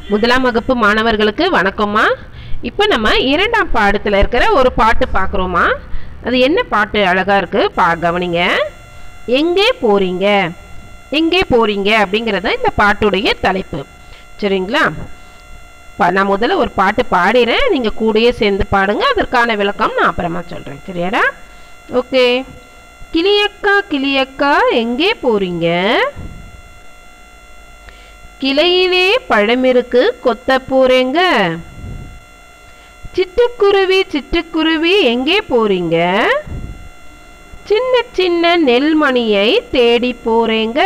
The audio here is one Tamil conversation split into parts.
முதலாம் வகுப்பு மாணவர்களுக்கு வணக்கம்மா இப்போ நம்ம இரண்டாம் பாடத்தில் இருக்கிற ஒரு பாட்டு பார்க்குறோமா அது என்ன பாட்டு அழகாக இருக்குது பா கவனிங்க எங்கே போறீங்க எங்கே போறீங்க அப்படிங்கிறது இந்த பாட்டுடைய தலைப்பு சரிங்களா பா- நான் முதல்ல ஒரு பாட்டு பாடிறேன் நீங்கள் கூடயே சேர்ந்து பாடுங்க அதற்கான விளக்கம் நான் அப்புறமா சொல்கிறேன் சரியாடா ஓகே கிளியக்கா கிளியக்கா எங்கே போறீங்க கிளையிலே பழமிருக்கு கொத்த போறேங்க சிட்டுக்குருவி சிட்டுக்குருவி எங்கே போறீங்க சின்ன சின்ன நெல்மணியை தேடி போறேங்க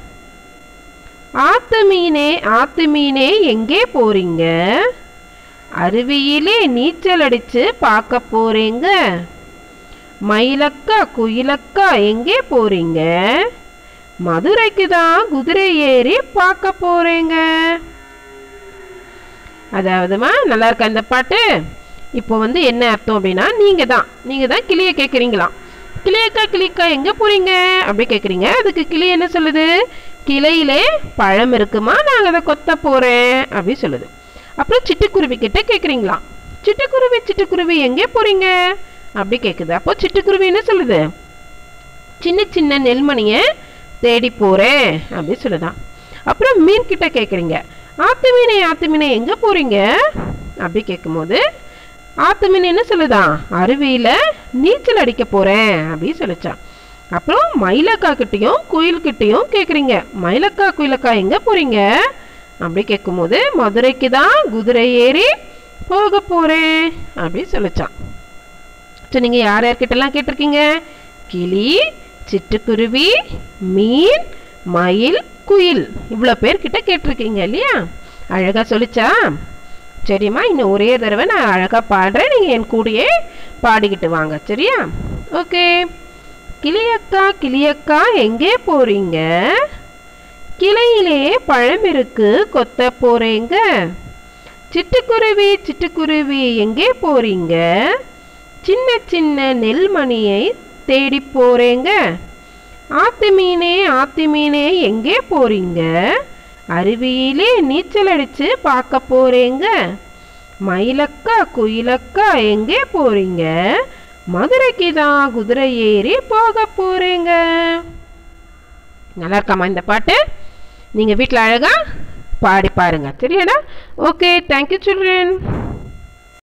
ஆத்து மீனே ஆத்து மீனே எங்கே போறீங்க அருவியிலே நீச்சல் அடிச்சு பார்க்க போறேங்க மயிலக்கா குயிலக்கா எங்கே போறீங்க மதுரைக்கு தான் குதிரை ஏறி பார்க்க போறேங்க அதாவதுமா நல்லா இருக்கா இந்த பாட்டு இப்போ வந்து என்ன அர்த்தம் அப்படின்னா நீங்க தான் நீங்க தான் கிளியை கேட்குறீங்களாம் கிளியக்கா கிளிக்கா எங்க போறீங்க அப்படி கேட்குறீங்க அதுக்கு கிளி என்ன சொல்லுது கிளையிலே பழம் இருக்குமா நாங்கள் அதை கொத்த போறேன் அப்படி சொல்லுது அப்புறம் சிட்டுக்குருவி கிட்ட கேட்குறீங்களாம் சிட்டுக்குருவி சிட்டுக்குருவி எங்கே போறீங்க அப்படி கேட்குது அப்போ சிட்டுக்குருவி என்ன சொல்லுது சின்ன சின்ன நெல்மணியை தேடி போகிறேன் அப்படி சொல்லுதான் அப்புறம் மீன் கிட்ட கேட்குறீங்க ஆத்து மீனை ஆத்து மீனை எங்கே போகிறீங்க அப்படி கேட்கும்போது ஆத்து மீன் என்ன சொல்லுதான் அருவியில் நீச்சல் அடிக்க போகிறேன் அப்படி சொல்லிச்சான் அப்புறம் மயிலக்கா கிட்டேயும் குயில்கிட்டேயும் கேட்குறீங்க மயிலக்கா குயிலக்கா எங்கே போகிறீங்க அப்படி கேட்கும்போது மதுரைக்கு தான் குதிரை ஏறி போக போகிறேன் அப்படி சொல்லிச்சான் சரி நீங்கள் யார் யார்கிட்டலாம் கேட்டிருக்கீங்க கிளி சிட்டுக்குருவி மீன் மயில் குயில் இவ்வளோ பேர்கிட்ட கேட்டிருக்கீங்க இல்லையா அழகாக சொல்லிச்சா சரிம்மா இன்னும் ஒரே தடவை நான் அழகாக பாடுறேன் நீங்கள் என் கூடயே பாடிக்கிட்டு வாங்க சரியா ஓகே கிளியக்கா கிளியக்கா எங்கே போறீங்க கிளையிலே பழம் இருக்கு கொத்த போறேங்க சிட்டுக்குருவி சிட்டுக்குருவி எங்கே போறீங்க சின்ன சின்ன நெல்மணியை தேடி போறேங்க ஆத்து மீனே ஆத்து மீனே எங்கே போறீங்க அருவியிலே நீச்சல் அடிச்சு பார்க்க போறேங்க மயிலக்கா குயிலக்கா எங்கே போறீங்க மதுரைக்கு தான் குதிரை ஏறி போக போறேங்க நல்லா இருக்காமா இந்த பாட்டு நீங்கள் வீட்டில் அழகா பாடி பாருங்க சரியாடா ஓகே தேங்க்யூ சில்ட்ரன்